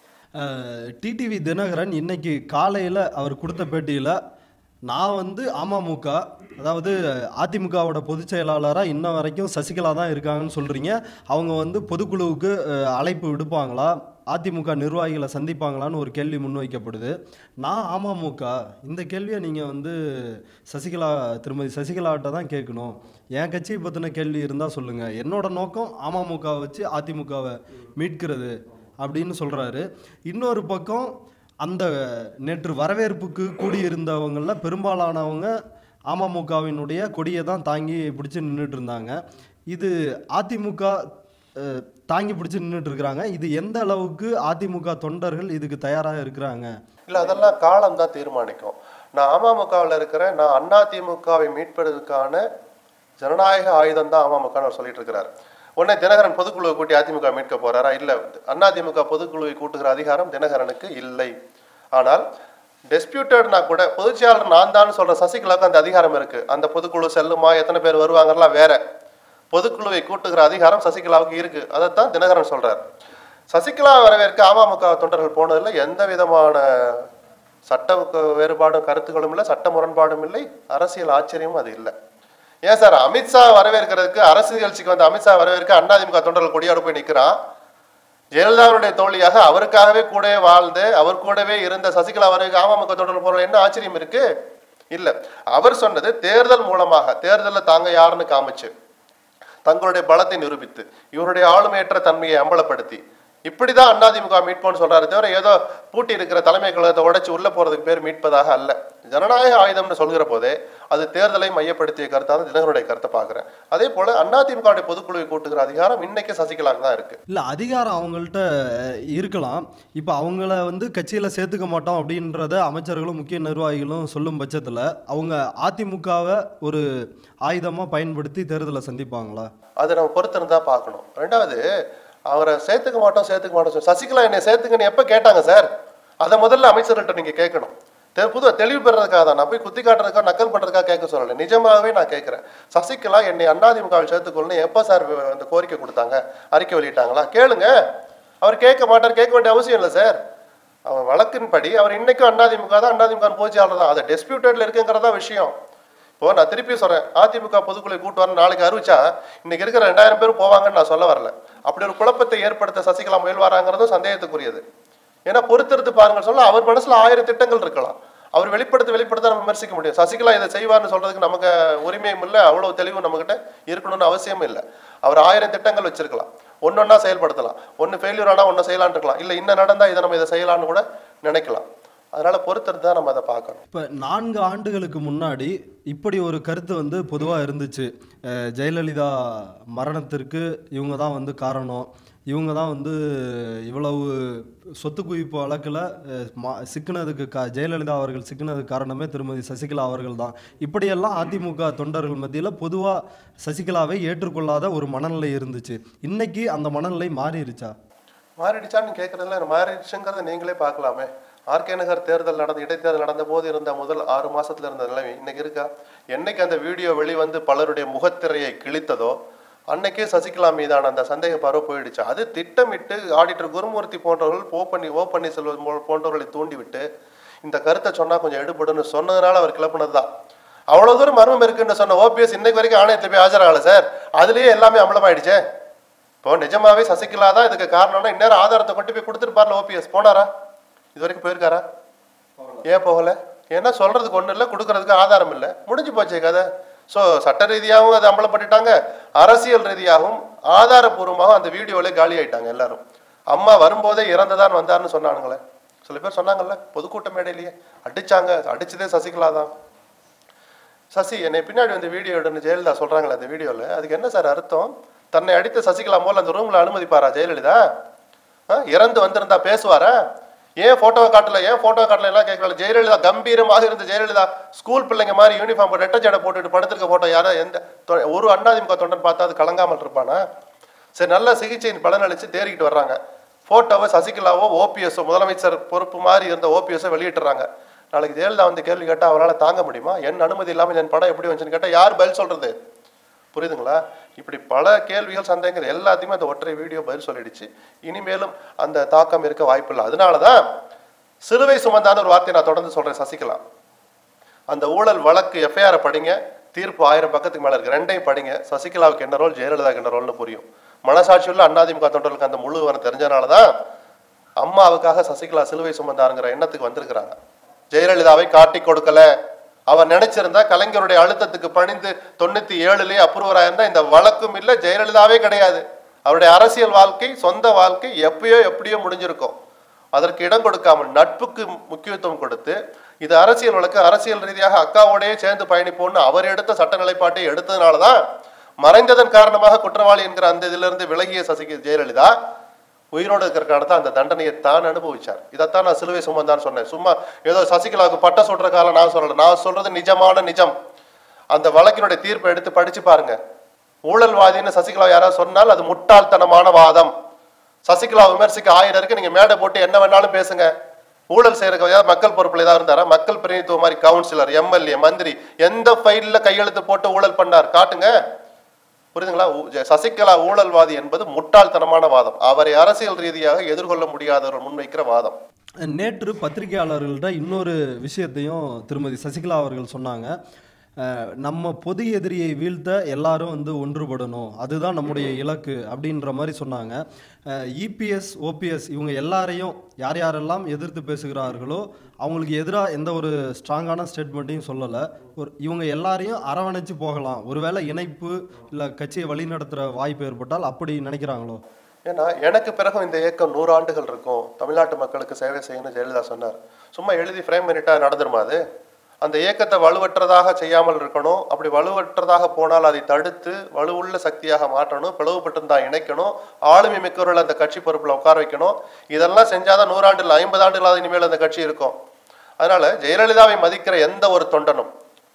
டிடிவி தினகரன் இன்னைக்கு காலையில் அவர் கொடுத்த பேட்டியில் நான் வந்து அமமுக அதாவது அதிமுகவோட பொதுச் செயலாளராக இன்ன வரைக்கும் சசிகலா தான் இருக்காங்கன்னு சொல்கிறீங்க அவங்க வந்து பொதுக்குழுவுக்கு அஹ், அழைப்பு விடுப்பாங்களா அதிமுக நிர்வாகிகளை சந்திப்பாங்களான்னு ஒரு கேள்வி முன்வைக்கப்படுது நான் அமமுக இந்த கேள்வியை நீங்கள் வந்து சசிகலா திருமதி சசிகலாட்ட தான் கேட்கணும் என் கட்சியை பற்றின கேள்வி இருந்தால் சொல்லுங்கள் என்னோட நோக்கம் அமமுகவை வச்சு அதிமுகவை மீட்கிறது அப்படின்னு சொல்கிறாரு இன்னொரு பக்கம் அந்த நேற்று வரவேற்புக்கு கூடியிருந்தவங்களில் பெரும்பாலானவங்க அமமுகவினுடைய கொடியை தான் தாங்கி பிடிச்சி நின்றுட்டு இருந்தாங்க இது அதிமுக அஹ், தாங்கி பிடிச்சி நின்றுட்டு இருக்கிறாங்க இது எந்த அளவுக்கு அதிமுக தொண்டர்கள் இதுக்கு தயாராக இருக்கிறாங்க
இல்ல அதெல்லாம் காலம் தான் தீர்மானிக்கும் நான் அமமுகவில் இருக்கிறேன் நான் அதிமுகவை மீட்பதற்கான ஜனநாயக ஆயுதம் தான் அமமுகன்னு அவர் சொல்லிட்டு இருக்கிறார் உடனே தினகரன் பொதுக்குழுவை கூட்டி அதிமுக மீட்க போறாரா இல்ல அதிமுக பொதுக்குழுவை கூட்டுகிற அதிகாரம் தினகரனுக்கு இல்லை ஆனால் டெஸ்பியூட்டட்னா கூட பொதுச்செயலாளர் நான் தான் சொல்ற சசிகலாவுக்கு அந்த அதிகாரம் இருக்கு அந்த பொதுக்குழு செல்லுமா எத்தனை பேர் வருவாங்கலாம் வேற பொதுக்குழுவை கூட்டுகிற அதிகாரம் சசிகலாவுக்கு இருக்கு அதைத்தான் தினகரன் சொல்றார் சசிகலா வரவேற்க அமமுக தொண்டர்கள் போனதில்லை எந்த விதமான சட்ட வேறுபாடும் கருத்துக்களும் இல்லை சட்ட முரண்பாடும் இல்லை அரசியல் ஆச்சரியமும் அது இல்லை ஏன் சார் அமித்ஷா வரவேற்கிறதுக்கு அரசு நிகழ்ச்சிக்கு வந்து அமித்ஷா வரவேற்க அதிமுக தொண்டர்கள் கொடியோடு போய் நிற்கிறான் ஜெயலலிதாவுடைய தோழியாக அவருக்காகவே கூடவே வாழ்ந்து அவர் கூடவே இருந்த சசிகலா வரவேற்க அமமுக தொண்டர்கள் போற என்ன ஆச்சரியம் இருக்கு இல்ல அவர் சொன்னது தேர்தல் மூலமாக தேர்தலில் தாங்க யாருன்னு காமிச்சு தங்களுடைய பலத்தை நிரூபித்து இவருடைய ஆளுமையற்ற தன்மையை அம்பலப்படுத்தி இப்படிதான் அதிமுக மீட்போன்னு சொல்றாரு தவிர ஏதோ பூட்டி இருக்கிற தலைமை கழகத்தை உடைச்சு உள்ள போறதுக்கு பேர் மீட்பதாக அல்ல ஜனநாயக ஆயுதம்னு சொல்கிற போதே அது தேர்தலை மையப்படுத்திய கருத்தாக தினகருடைய கருத்தை பார்க்கிறேன் அதே போல அதிமுகவுடைய பொதுக்குழுவை கூட்டுகிற அதிகாரம் இன்னைக்கு சசிகலாவுக்கு தான் இருக்கு
இல்லை அதிகாரம் அவங்கள்ட்ட இருக்கலாம் இப்போ அவங்கள வந்து கட்சியில் சேர்த்துக்க மாட்டோம் அப்படின்றத அமைச்சர்களும் முக்கிய நிர்வாகிகளும் சொல்லும் பட்சத்தில் அவங்க அதிமுகவை ஒரு ஆயுதமாக பயன்படுத்தி தேர்தலை சந்திப்பாங்களா
அதை நம்ம பொறுத்திருந்தா பார்க்கணும் ரெண்டாவது அவரை சேர்த்துக்க மாட்டோம் சேர்த்துக்க மாட்டோம் சொல்லி- சசிகலா என்னை சேர்த்துங்கன்னு எப்போ கேட்டாங்க சார் அதை முதல்ல அமைச்சர்கிட்ட நீங்க கேட்கணும் தெ- புது தெளிவு பெறதுக்காக தான் நான் போய் குத்தி காட்டுறதுக்காக நக்கல் பண்றதுக்காக கேட்க சொல்லலை நிஜமாகவே நான் கேட்குறேன் சசிகலா என்னை அதிமுகவில் சேர்த்துக்கொள்ளணும் எப்போ சார் வி- அந்த கோரிக்கை கொடுத்தாங்க அறிக்கை வெளியிட்டாங்களா கேளுங்க அவர் கேட்க மாட்டார் கேட்க வேண்டிய அவசியம் இல்லை சார் அவர் வழக்கின்படி அவர் இன்னைக்கும் அதிமுக தான் அதிமுக பொதுச்செயலாளர் தான் அதை டிஸ்பியூட்டட்ல இருக்குங்கிறதா விஷயம் இப்போ நான் திருப்பி சொல்றேன் அதிமுக பொதுக்குழு கூட்டு வரணும் நாளைக்கு அறிவிச்சா இன்னைக்கு இருக்கிற ரெண்டாயிரம் பேர் போவாங்கன்னு நான் சொல்ல வரல அப்படி ஒரு குழப்பத்தை ஏற்படுத்த சசிகலா முயல்வாராங்கிறதும் சந்தேகத்துக்குரியது ஏன்னா பொறுத்திருந்து பாருங்க சொல்ல அவர் மனசுல ஆயிரம் திட்டங்கள் இருக்கலாம் அவர் வெளிப்படுத்த வெளிப்படுத்த நம்ம விமர்சிக்க முடியும் சசிகலா இதை செய்வார்னு சொல்றதுக்கு நமக்கு உரிமையும் இல்லை அவ்வளவு தெளிவும் நம்மகிட்ட இருக்கணும்னு அவசியமும் இல்லை அவர் ஆயிரம் திட்டங்கள் வச்சிருக்கலாம் ஒன்னொன்னா செயல்படுத்தலாம் ஒன்று ஃபெயிலியர் ஆனால் ஒன்று செய்யலான்னு இருக்கலாம் இல்லை இன்னும் நடந்தா இதை நம்ம இதை செய்யலாம்னு கூட நினைக்கலாம் அதனால பொறுத்திருந்து தான் நம்ம அதை பார்க்கணும்
இப்போ நான்கு ஆண்டுகளுக்கு முன்னாடி இப்படி ஒரு கருத்து வந்து பொதுவாக இருந்துச்சு அஹ் ஜெயலலிதா மரணத்திற்கு இவங்க தான் வந்து காரணம் இவங்க தான் வந்து இவ்வளவு சொத்து குவிப்பு வழக்கில் அஹ், மா- சிக்கினதுக்கு கா ஜெயலலிதா அவர்கள் சிக்கினதுக்கு காரணமே திருமதி சசிகலா அவர்கள் தான் இப்படியெல்லாம் அதிமுக தொண்டர்கள் மத்தியில் பொதுவாக சசிகலாவை ஏற்றுக்கொள்ளாத ஒரு மனநிலை இருந்துச்சு இன்னைக்கு அந்த மனநிலை மாறிடுச்சா
மாறிடுச்சான்னு கேட்கறதுல மாறிடுச்சுங்கிறத நீங்களே பார்க்கலாமே ஆர்கே நகர் தேர்தல் நடந்த இடைத்தேர்தல் நடந்த போது இருந்த முதல் ஆறு மாசத்துல இருந்த நிலைமை இன்னைக்கு இருக்கா என்னைக்கு அந்த வீடியோ வெளிவந்து பலருடைய முகத்திரையை கிழித்ததோ அன்னைக்கே சசிகலா மீதான அந்த சந்தேக பார்வை போயிடுச்சு அது திட்டமிட்டு ஆடிட்டர் குருமூர்த்தி போன்றவர்கள் ஓ பண்ணி ஓ பன்னீர்செல்வம் போ- போன்றவர்களை தூண்டிவிட்டு இந்த கருத்தை சொன்னா கொஞ்சம் எடுபடுன்னு சொன்னதுனால அவர் கிளப்புனது தான் அவ்வளவு தூரம் மர்மம் இருக்குன்னு சொன்ன ஓபிஎஸ் இன்னைக்கு வரைக்கும் ஆணையத்தில் போய் ஆஜராகல சார் அதுலயே எல்லாமே அமலமாயிடுச்சே இப்போ நிஜமாவே சசிகலா தான் இதுக்கு காரணம்னா இந்நேரம் ஆதாரத்தை கொண்டு போய் கொடுத்துருப்பார்ல ஓபிஎஸ் போனாரா இது வரைக்கும் போயிருக்காரா ஏன் போகல ஏன்னா சொல்றதுக்கு ஒன்றும் இல்லை கொடுக்கறதுக்கு ஆதாரம் இல்லை முடிஞ்சு போச்சே கதை ஸோ சட்ட ரீதியாகவும் அதை அம்பலப்பட்டுட்டாங்க அரசியல் ரீதியாகவும் ஆதாரபூர்வமாகவும் அந்த வீடியோவிலே காலி ஆயிட்டாங்க எல்லாரும் அம்மா வரும்போதே இறந்துதான் வந்தார்னு சொன்னானுங்களே சில பேர் சொன்னாங்கல்ல பொதுக்கூட்ட மேடையிலேயே அடிச்சாங்க அடிச்சதே சசிகலா தான் சசி என்னை பின்னாடி வந்து வீடியோ எடுன்னு ஜெயலலிதா சொல்றாங்களே அந்த வீடியோல அதுக்கு என்ன சார் அர்த்தம் தன்னை அடித்த சசிகலா போல அந்த ரூம்ல அனுமதிப்பாரா ஜெயலலிதா ஆ, இறந்து வந்திருந்தா பேசுவாரா ஏன் போட்டோவை காட்டல ஏன் போட்டோ காட்டல எல்லாம் கேட்கல ஜெயலலிதா கம்பீரமாக இருந்த ஜெயலலிதா ஸ்கூல் பிள்ளைங்க மாதிரி யூனிஃபார்ம் ரெட்ட ஜடை போட்டுட்டு படுத்திருக்க போட்டோ யாரோ எந்த தொ- ஒரு அண்ணாதிமுக தொண்டன் பார்த்தா அது கலங்காமல் இருப்பானா சரி நல்ல சிகிச்சையின் பலன் அளிச்சு தேறிக்கிட்டு வர்றாங்க போட்டோவை சசிகலாவோ ஓபிஎஸ்ஓ முதலமைச்சர் பொறுப்பு மாதிரி இருந்த ஓபிஎஸ்ஓ வெளியிட்டுறாங்க நாளைக்கு ஜெயலலிதா வந்து கேள்வி கேட்டால் அவரால் தாங்க முடியுமா என் அனுமதி இல்லாமல் என் படம் எப்படி வந்துச்சுன்னு கேட்டால் யார் பதில் சொல்றது புரியுதுங்களா இப்படி பல கேள்விகள் சந்தேகங்கள் எல்லாத்தையுமே அந்த ஒற்றை வீடியோ பதில் சொல்லிடுச்சு இனிமேலும் அந்த தாக்கம் இருக்க வாய்ப்பில்லை அதனால தான் சிலுவை சுமந்தான ஒரு வார்த்தையை நான் தொடர்ந்து சொல்றேன் சசிகலா அந்த ஊழல் வழக்கு எஃப்ஐஆரை படிங்க தீர்ப்பு ஆயிரம் பக்கத்துக்கு மேல இருக்கு ரெண்டையும் படிங்க சசிகலாவுக்கு என்ன ரோல் ஜெயலலிதாவுக்கு என்ன ரோல்னு புரியும் மனசாட்சி உள்ள அண்ணாதிமுக தொண்டர்களுக்கு அந்த முழு விவரம் தெரிஞ்சனால தான் அம்மாவுக்காக சசிகலா சிலுவை சுமந்தாருங்கிற எண்ணத்துக்கு வந்திருக்கிறாங்க ஜெயலலிதாவை காட்டி கொடுக்கல அவர் நினைச்சிருந்தா கலைஞருடைய அழுத்தத்துக்கு பணிந்து தொண்ணூத்தி ஏழுலயே அப்ரூவரா இருந்தா இந்த வழக்கும் இல்ல ஜெயலலிதாவே கிடையாது அவருடைய அரசியல் வாழ்க்கை சொந்த வாழ்க்கை எப்பயோ எப்படியோ முடிஞ்சிருக்கும் அதற்கு இடம் கொடுக்காமல் நட்புக்கு முக்கியத்துவம் கொடுத்து இது அரசியல் வழக்கு அரசியல் ரீதியாக அக்காவோடயே சேர்ந்து பயணிப்போம்னு அவர் எடுத்த சட்ட நிலைப்பாட்டை எடுத்ததுனால தான் மறைந்ததன் காரணமாக குற்றவாளி என்கிற அந்த இதிலிருந்து விலகிய சசிக ஜெயலலிதா உயிரோடு இருக்கிற காலத்தை அந்த தண்டனையை தான் அனுபவிச்சார் இதைத்தான் நான் சிலுவை சுமந்தான்னு சொன்னேன் சும்மா ஏதோ சசிகலாவுக்கு பட்ட சுடுற காலம் நான் சொல்லல நான் சொல்றது நிஜமான நிஜம் அந்த வழக்கினுடைய தீர்ப்பை எடுத்து படிச்சு பாருங்க ஊழல்வாதின்னு சசிகலா யாராவது சொன்னால் அது முட்டாள்தனமான வாதம் சசிகலா விமர்சிக்க ஆயிரம் இருக்கு நீங்க மேடை போட்டு என்ன வேணாலும் பேசுங்க ஊழல் செய்யறதுக்கு ஏதாவது மக்கள் பொறுப்புல ஏதாவது இருந்தாரா மக்கள் பிரதிநிதித்துவம் மாதிரி கவுன்சிலர் எம்எல்ஏ மந்திரி எந்த ஃபைல்ல கையெழுத்து போட்டு ஊழல் பண்ணார் காட்டுங்க புரியுதுங்களா ஊ- ஜெ- சசிகலா ஊழல்வாதி என்பது முட்டாள்தனமான வாதம் அவரை அரசியல் ரீதியாக எதிர்கொள்ள முடியாதவர் முன்வைக்கிற வாதம்
நேற்று பத்திரிகையாளர்கள்ட்ட இன்னொரு விஷயத்தையும் திருமதி சசிகலா அவர்கள் சொன்னாங்க அஹ், நம்ம பொது எதிரியை வீழ்த்த எல்லாரும் வந்து ஒன்றுபடணும் அதுதான் நம்முடைய இலக்கு அப்படின்ற மாதிரி சொன்னாங்க இபிஎஸ் ஓபிஎஸ் இவங்க எல்லாரையும் யார் யாரெல்லாம் எதிர்த்து பேசுகிறார்களோ அவங்களுக்கு எதிராக எந்த ஒரு ஸ்ட்ராங்கான ஸ்டேட்மெண்ட்டையும் சொல்லலை ஒரு இவங்க எல்லாரையும் அரவணைச்சு போகலாம் ஒருவேளை இணைப்பு இல்லை கட்சியை வழிநடத்துகிற வாய்ப்பு ஏற்பட்டால் அப்படி நினைக்கிறாங்களோ
ஏன்னா எனக்கு பிறகும் இந்த இயக்கம் நூறு ஆண்டுகள் இருக்கும் தமிழ்நாட்டு மக்களுக்கு சேவை செய்யணும்னு ஜெயலலிதா சொன்னார் சும்மா எழுதி ஃப்ரேம் பண்ணிட்டா நடந்துருமா அது அந்த இயக்கத்தை வலுவற்றதாக செய்யாமல் இருக்கணும் அப்படி வலுவற்றதாக போனால் அதை தடுத்து வலுவுள்ள சக்தியாக மாற்றணும் பிளவுபட்டிருந்தா இணைக்கணும் ஆளுமை மிக்கவர்கள் அந்த கட்சி பொறுப்பில் உட்கார வைக்கணும் இதெல்லாம் செஞ்சாதான் நூறாண்டுல ஐம்பது ஆண்டுகளாவது இனிமேல் அந்த கட்சி இருக்கும் அதனால ஜெயலலிதாவை மதிக்கிற எந்த ஒரு தொண்டனும்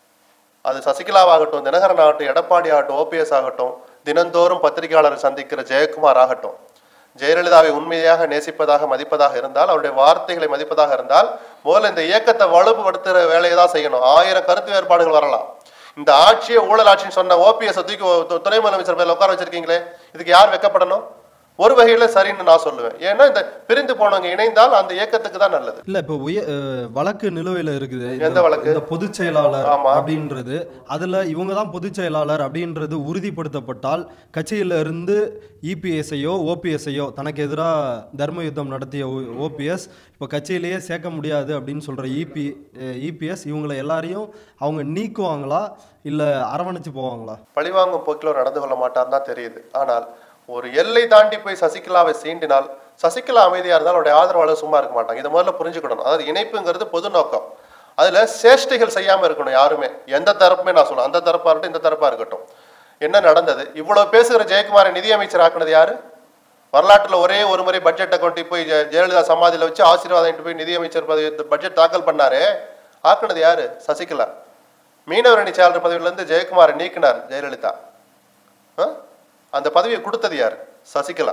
அது சசிகலாவாகட்டும் தினகரன் ஆகட்டும் எடப்பாடி ஆகட்டும் ஓபிஎஸ் ஆகட்டும் தினந்தோறும் பத்திரிகையாளர் சந்திக்கிற ஜெயக்குமார் ஆகட்டும் ஜெயலலிதாவை உண்மையாக நேசிப்பதாக மதிப்பதாக இருந்தால் அவருடைய வார்த்தைகளை மதிப்பதாக இருந்தால் முதல்ல இந்த இயக்கத்தை வலுப்படுத்துகிற வேலையை தான் செய்யணும் ஆயிரம் கருத்து வேறுபாடுகள் வரலாம் இந்த ஆட்சியை ஊழல் ஆட்சின்னு சொன்ன ஓபிஎஸ் தூக்கி ஒ- து- துணை முதலமைச்சர் மேல உட்கார வச்சிருக்கீங்களே இதுக்கு யார் வெக்கப்படணும் ஒரு வகையில சரின்னு நான் சொல்லுவேன் ஏன்னா இந்த பிரிந்து போனவங்க இணைந்தால் அந்த இயக்கத்துக்கு தான் நல்லது
இல்ல இப்போ உய அஹ், வழக்கு நிலுவையில் இருக்குது இந்த-
எந்த வழக்கு?
இந்த பொதுச் செயலாளர்
ஆமா.
அப்படின்றது அதுல இவங்க தான் பொதுச் செயலாளர் அப்படின்றது உறுதிப்படுத்தப்பட்டால் கட்சியில இருந்து இபிஎஸ்ஐயோ ஓபிஎஸ்ஐயோ தனக்கு எதிராக தர்ம யுத்தம் நடத்திய ஓபிஎஸ் இப்போ கட்சியிலேயே சேர்க்க முடியாது அப்படின்னு சொல்ற இபி இபிஎஸ் இவங்களை எல்லாரையும் அவங்க நீக்குவாங்களா இல்ல அரவணைச்சு போவாங்களா
பழிவாங்கும் போக்கில் அவர் நடந்து கொள்ள மாட்டார் தான் தெரியுது ஆனால் ஒரு எல்லை தாண்டி போய் சசிகலாவை சீண்டினால் சசிகலா அமைதியா இருந்தால் அவருடைய ஆதரவாளர் சும்மா இருக்க மாட்டாங்க இதை முதல்ல புரிஞ்சுக்கணும் அதாவது இணைப்புங்கிறது பொது நோக்கம் அதுல சேஷ்டைகள் செய்யாம இருக்கணும் யாருமே எந்த தரப்புமே நான் சொல்லுவேன் அந்த தரப்பா இருக்கட்டும் இந்த தரப்பா இருக்கட்டும் என்ன நடந்தது இவ்வளவு பேசுகிற ஜெயக்குமாரை நிதியமைச்சர் ஆக்குனது யாரு வரலாற்றுல ஒரே ஒரு முறை பட்ஜெட்டை கொண்டு போய் ஜெ- ஜெயலலிதா சமாதியில வச்சு ஆசீர்வாதம் போய் நிதியமைச்சர் பதவி பட்ஜெட் தாக்கல் பண்ணாரே ஆக்குனது யாரு சசிகலா மீனவர் அணி செயலாளர் பதவியிலிருந்து ஜெயக்குமாரை நீக்கினார் ஜெயலலிதா ஆ? அந்த பதவியை கொடுத்தது யார் சசிகலா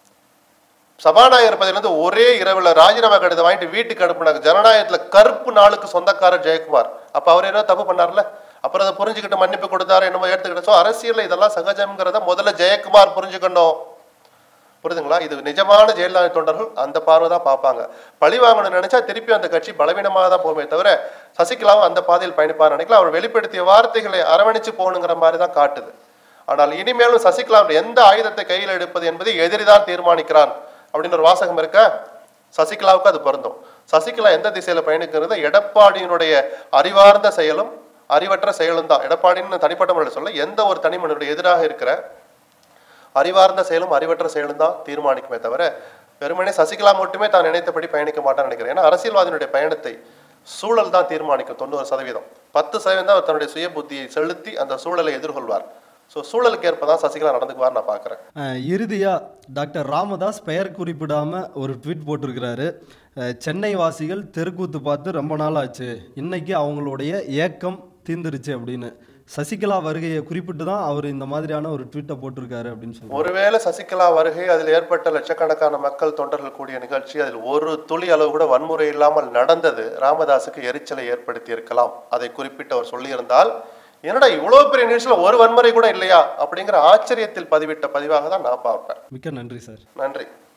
சபாநாயகர் பதவியிலிருந்து ஒரே இரவுல ராஜினாமா கடிதம் வாங்கிட்டு வீட்டுக்கு அனுப்புனாங்க ஜனநாயகத்துல கருப்பு நாளுக்கு சொந்தக்காரர் ஜெயக்குமார் அப்ப அவர் என்ன தப்பு பண்ணார்ல அப்புறம் அதை புரிஞ்சுக்கிட்டு மன்னிப்பு கொடுத்தாரு என்னமோ எடுத்துக்கிட்டு ஸோ அரசியல்ல இதெல்லாம் சகஜம்ங்கிறத முதல்ல ஜெயக்குமார் புரிஞ்சுக்கணும் புரியுதுங்களா இது நிஜமான ஜெயலலிதா தொண்டர்கள் அந்த பார்வை தான் பார்ப்பாங்க பழி வாங்கணும்னு நினைச்சா திருப்பி அந்த கட்சி பலவீனமாக தான் போகுமே தவிர சசிகலாவும் அந்த பாதையில் பயணிப்பார் நினைக்கல அவர் வெளிப்படுத்திய வார்த்தைகளை அரவணைச்சு போகணுங்கிற மாதிரி தான் காட்டுது ஆனால் இனிமேலும் சசிகலா எந்த ஆயுதத்தை கையில் எடுப்பது என்பதை எதிரிதான் தீர்மானிக்கிறான் அப்படின்னு ஒரு வாசகம் இருக்க சசிகலாவுக்கு அது பொருந்தும் சசிகலா எந்த திசையில பயணிக்கிறது எடப்பாடியினுடைய அறிவார்ந்த செயலும் அறிவற்ற செயலும் தான் எடப்பாடின்னு தனிப்பட்ட முறையில் சொல்ல எந்த ஒரு தனி மனிதனுடைய எதிராக இருக்கிற அறிவார்ந்த செயலும் அறிவற்ற செயலும் தான் தீர்மானிக்குமே தவிர வெறுமனே சசிகலா மட்டுமே தான் நினைத்தபடி பயணிக்க மாட்டான்னு நினைக்கிறேன் ஏன்னா அரசியல்வாதியினுடைய பயணத்தை சூழல் தான் தீர்மானிக்கும் தொண்ணூறு சதவீதம் பத்து சதவீதம் தான் அவர் தன்னுடைய சுய புத்தியை செலுத்தி அந்த சூழலை எதிர்கொள்வார் ஸோ சூழலுக்கு ஏற்ப தான் சசிகலா நடந்துக்குவார் நான் பார்க்குறேன்
அஹ், இறுதியா டாக்டர் ராமதாஸ் பெயர் குறிப்பிடாம ஒரு ட்வீட் போட்டிருக்கிறாரு அஹ், சென்னை வாசிகள் தெருக்கூத்து பார்த்து ரொம்ப நாள் ஆச்சு இன்னைக்கு அவங்களுடைய ஏக்கம் தீர்ந்துருச்சு அப்படின்னு சசிகலா வருகையை குறிப்பிட்டு தான் அவர் இந்த மாதிரியான ஒரு ட்வீட்டை போட்டிருக்காரு அப்படின்னு சொல்லுவாங்க
ஒருவேளை சசிகலா வருகை அதில் ஏற்பட்ட லட்சக்கணக்கான மக்கள் தொண்டர்கள் கூடிய நிகழ்ச்சி அதில் ஒரு துளி அளவு கூட வன்முறை இல்லாமல் நடந்தது ராமதாஸுக்கு எரிச்சலை ஏற்படுத்தி இருக்கலாம் அதை குறிப்பிட்டு அவர் சொல்லியிருந்தால் என்னடா இவ்வளவு பெரிய நிகழ்ச்சியில் ஒரு வன்முறை கூட இல்லையா அப்படிங்கிற ஆச்சரியத்தில் பதிவிட்ட பதிவாக தான் நான் பார்ப்பேன்
மிக்க நன்றி சார்
நன்றி